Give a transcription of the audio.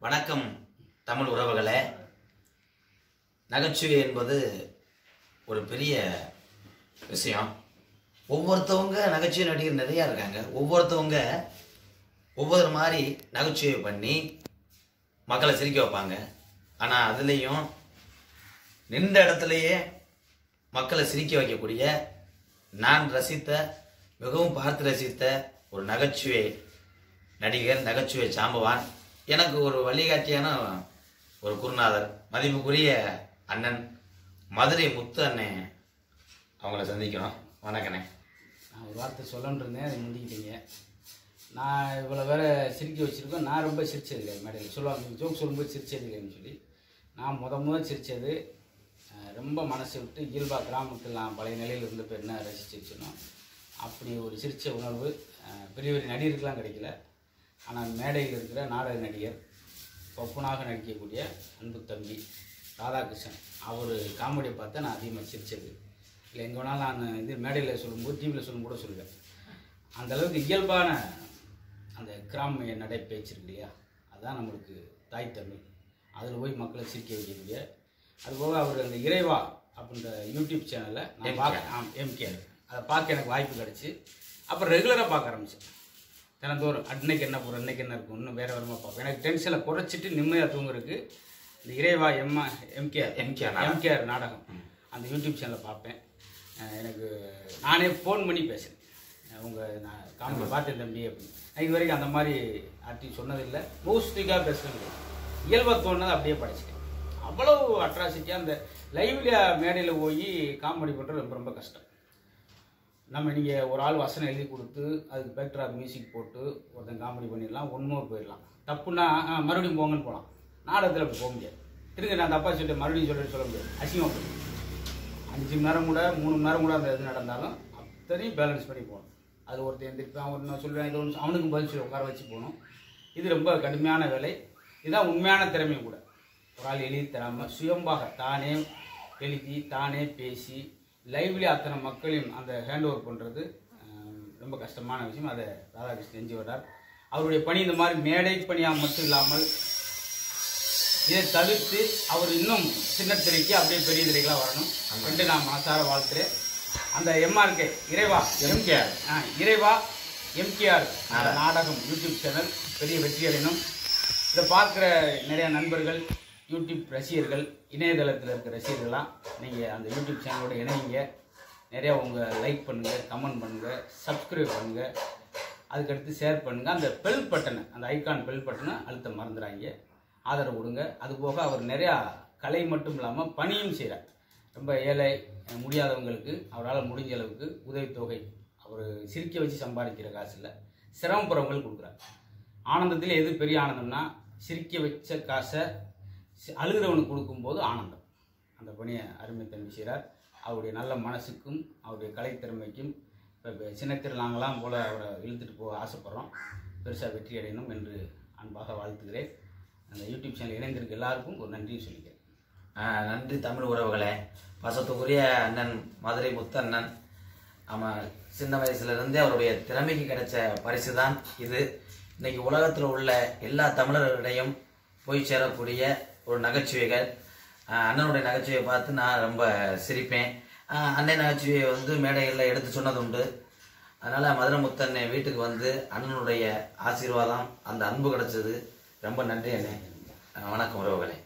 வணக்கம் தமிழ் உறவுகளே நகைச்சுவை என்பது ஒரு பெரிய விஷயம் ஒவ்வொருத்தவங்க நகைச்சுவை நடிகர் நிறையா இருக்காங்க ஒவ்வொருத்தவங்க ஒவ்வொரு மாதிரி நகைச்சுவை பண்ணி மக்களை சிரிக்க வைப்பாங்க ஆனால் அதுலேயும் நின்ற இடத்துலையே மக்களை சிரிக்க வைக்கக்கூடிய நான் ரசித்த மிகவும் பார்த்து ரசித்த ஒரு நகைச்சுவை நடிகர் நகைச்சுவை சாம்பவான் எனக்கு ஒரு வழிகாட்டியான ஒரு குருநாதர் மதிப்புக்குரிய அண்ணன் மதுரை முத்து அண்ணன் அவங்கள சந்திக்கிறோம் வணக்கண்ணே நான் ஒரு வார்த்தை சொல்லணும்னு இருந்தேன் அதை முந்திக்கிட்டீங்க நான் இவ்வளோ வேற சிரிக்க வச்சுருக்கோம் நான் ரொம்ப சிரிச்சது இல்லை மேடையில் சொல்லுவாங்க ஜோக் சொல்லும்போது சிரிச்சது இல்லைன்னு சொல்லி நான் முத முத சிரித்தது ரொம்ப மனசை விட்டு இயல்பாக கிராமத்தில் நான் பழைய நிலையில் இருந்தப்போ என்ன ரசிச்சிருச்சனோ அப்படி ஒரு சிரிச்ச உணர்வு அஹ், பெரிய பெரிய நடிகருக்கெலாம் கிடைக்கல ஆனால் மேடையில் இருக்கிற நாடக நடிகர் ஒப்பனாக நடிக்கக்கூடிய அன்பு தம்பி ராதாகிருஷ்ணன் அவர் காமெடியை பார்த்தா நான் அதிகமாக சிரிச்சது இல்லை எங்கே வேணாலும் நான் இது மேடையில் சொல்லும்போது டிவியில் சொல்லும் கூட சொல்லுவேன் அந்த அளவுக்கு இயல்பான அந்த கிராமிய நடை பேச்சு இருக்கு இல்லையா அதுதான் நம்மளுக்கு தாய் தமிழ் அதில் போய் மக்களை சிரிக்க வைக்கக்கூடிய அதுபோக அவர் அந்த இறைவா அப்படின்ற யூடியூப் சேனலில் நான் பார்க்க ஆம் எம்கேஆர் அதை பார்க்க எனக்கு வாய்ப்பு கிடச்சி அப்புறம் ரெகுலராக பார்க்க ஆரம்பித்தேன் தினந்தோறும் அன்னைக்கு என்ன போகிறோம் இன்னைக்கு என்ன இருக்கும் இன்னும் வேறு வரமா பார்ப்பேன் எனக்கு டென்ஷனை குறைச்சிட்டு நிம்மதியாக தூங்குறதுக்கு இந்த இறைவா எம்மா எம்கேஆர் எம்கேஆர் எம்கேஆர் நாடகம் அந்த யூடியூப் சேனலில் பார்ப்பேன் அஹ் எனக்கு நானே ஃபோன் பண்ணி பேசுகிறேன் உங்கள் நான் காமெடி பார்த்தேன் தம்பி அப்படின்னு நான் இது வரைக்கும் அந்த மாதிரி ஆர்டி சொன்னதில்லை மூஸ்டிக்காக பேசுகிறது இயல்பாக தோணுனது அப்படியே படிச்சிட்டேன் அவ்வளோ அட்ராசிட்டியாக அந்த லைவ்ல மேடையில் போய் காமெடி பண்ணுறது ரொம்ப ரொம்ப கஷ்டம் நம்ம நீங்கள் ஒரு ஆள் வசனம் எழுதி கொடுத்து அதுக்கு பேக்ட்ராக் மியூசிக் போட்டு ஒருத்தன் காமெடி பண்ணிடலாம் ஒன் மோர் போயிடலாம் தப்புன்னா ஆ, மறுபடியும் போங்கன்னு போகலாம் நாடகத்தில் அப்படி போக முடியாது திருங்க நான் தப்பா சொல்லிட்டு மறுபடியும் சொல்லிட்டு சொல்ல முடியாது அசிங்கமாக போயிடும் அஞ்சு மணி நேரம் கூட மூணு மணி நேரம் கூட அந்த இது நடந்தாலும் அத்தனையும் பேலன்ஸ் பண்ணி போகணும் அது ஒருத்தன் எந்திரிப்பான் ஒரு நான் சொல்லுவேன் இது ஒன்று அவனுக்கும் பதில் சொல்லி உட்கார வச்சு போகணும் இது ரொம்ப கடுமையான வேலை இதுதான் உண்மையான திறமையும் கூட ஒரு ஆள் எழுதி தராமல் சுயம்பாக தானே எழுதி தானே பேசி லைவ்லி அத்தனை மக்களையும் அந்த ஹேண்ட் ஓவர் பண்ணுறது ரொம்ப கஷ்டமான விஷயம் அதை ராதாகிருஷ்ணன் செஞ்சு வர்றார் அவருடைய பணி இந்த மாதிரி மேடை பணியாக மட்டும் இல்லாமல் இதை தவிர்த்து அவர் இன்னும் சின்ன திரைக்கு அப்படியே பெரிய திரைக்கெல்லாம் வரணும் என்று நான் மனசார வாழ்த்துறேன் அந்த எம்ஆர்கே இறைவா எம்கேஆர் ஆ, இறைவா எம்கேஆர் நாடகம் யூடியூப் சேனல் பெரிய வெற்றி அடையணும் இதை பார்க்குற நிறைய நண்பர்கள் யூடியூப் ரசிகர்கள் இணையதளத்தில் இருக்க ரசிகர்கள்லாம் நீங்கள் அந்த யூடியூப் சேனலோட இணையுங்க நிறையா உங்கள் லைக் பண்ணுங்கள் கமெண்ட் பண்ணுங்கள் சப்ஸ்கிரைப் பண்ணுங்கள் அதுக்கடுத்து ஷேர் பண்ணுங்கள் அந்த பெல் பட்டனை அந்த ஐகான் பெல் பட்டனை அழுத்த மறந்துடாங்க ஆதரவு கொடுங்க அதுபோக அவர் நிறையா கலை மட்டும் இல்லாமல் பணியும் செய்கிறார் ரொம்ப ஏழை அஹ், முடியாதவங்களுக்கு அவரால் முடிஞ்ச அளவுக்கு உதவித்தொகை அவர் சிரிக்க வச்சு சம்பாதிக்கிற காசு இல்லை சிரமப்படுறவங்களுக்கு கொடுக்குறாரு ஆனந்தத்தில் எது பெரிய ஆனந்தம்னா சிரிக்க வச்ச காசை சி- அழுகிறவனுக்கு கொடுக்கும்போது ஆனந்தம் அந்த பணியை அருமை தம்பி செய்கிறார் அவருடைய நல்ல மனசுக்கும் அவருடைய கலைத்திறமைக்கும் இப்போ சின்னத்திர நாங்களாம் போல அவரை இழுத்துட்டு போக ஆசைப்படுறோம் பெருசாக வெற்றி அடையணும் என்று அன்பாக வாழ்த்துகிறேன் அந்த யூடியூப் சேனல் இணைந்திருக்க எல்லாருக்கும் ஒரு நன்றி சொல்லிக்கிறேன் ஆஹ் நன்றி தமிழ் உறவுகளே பசத்துக்குரிய அண்ணன் மதுரை முத்து அண்ணன் ஆமாம் சின்ன வயசுல இருந்தே அவருடைய திறமைக்கு கிடைச்ச பரிசு தான் இது இன்னைக்கு உலகத்தில் உள்ள எல்லா தமிழர்களிடையும் போய் சேரக்கூடிய ஒரு நகைச்சுவைகள் ஆஹ் அண்ணனுடைய நகைச்சுவையை பார்த்து நான் ரொம்ப சிரிப்பேன் ஆஹ் அண்ணன் நகைச்சுவையை வந்து மேடைகளில் எடுத்து சொன்னது உண்டு அதனால் மதுரை முத்தண்ணே வீட்டுக்கு வந்து அண்ணனுடைய ஆசீர்வாதம் அந்த அன்பு கிடைச்சது ரொம்ப நன்றி அண்ணே ஆஹ் வணக்கம் உறவுகளே